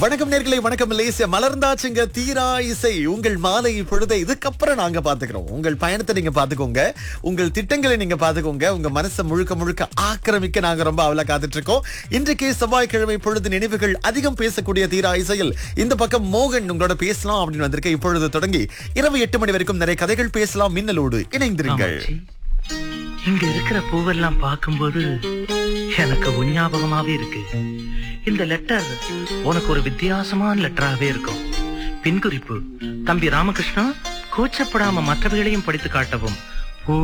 வணக்கம் நேர்களை வணக்கம் மலேசியா மலர்ந்தாச்சுங்க தீரா இசை உங்கள் மாலை பொழுதை இதுக்கப்புறம் நாங்க பாத்துக்கிறோம் உங்கள் பயணத்தை நீங்க பாத்துக்கோங்க உங்கள் திட்டங்களை நீங்க பாத்துக்கோங்க உங்க மனசை முழுக்க முழுக்க ஆக்கிரமிக்க நாங்க ரொம்ப அவளா காத்துட்டு இருக்கோம் இன்றைக்கு செவ்வாய்க்கிழமை பொழுது நினைவுகள் அதிகம் பேசக்கூடிய தீரா இசையில் இந்த பக்கம் மோகன் உங்களோட பேசலாம் அப்படின்னு வந்திருக்க இப்பொழுது தொடங்கி இரவு எட்டு மணி வரைக்கும் நிறைய கதைகள் பேசலாம் மின்னலோடு இணைந்திருங்கள் ஆமாச்சி. இங்க இருக்கிற பூவெல்லாம் பார்க்கும்போது எனக்கு உன் ஞாபகமாவே இருக்கு இந்த லெட்டர் உனக்கு ஒரு வித்தியாசமான லெட்டராகவே இருக்கும் பின்குறிப்பு தம்பி ராமகிருஷ்ணா கூச்சப்படாம மற்றவைகளையும் படித்து காட்டவும்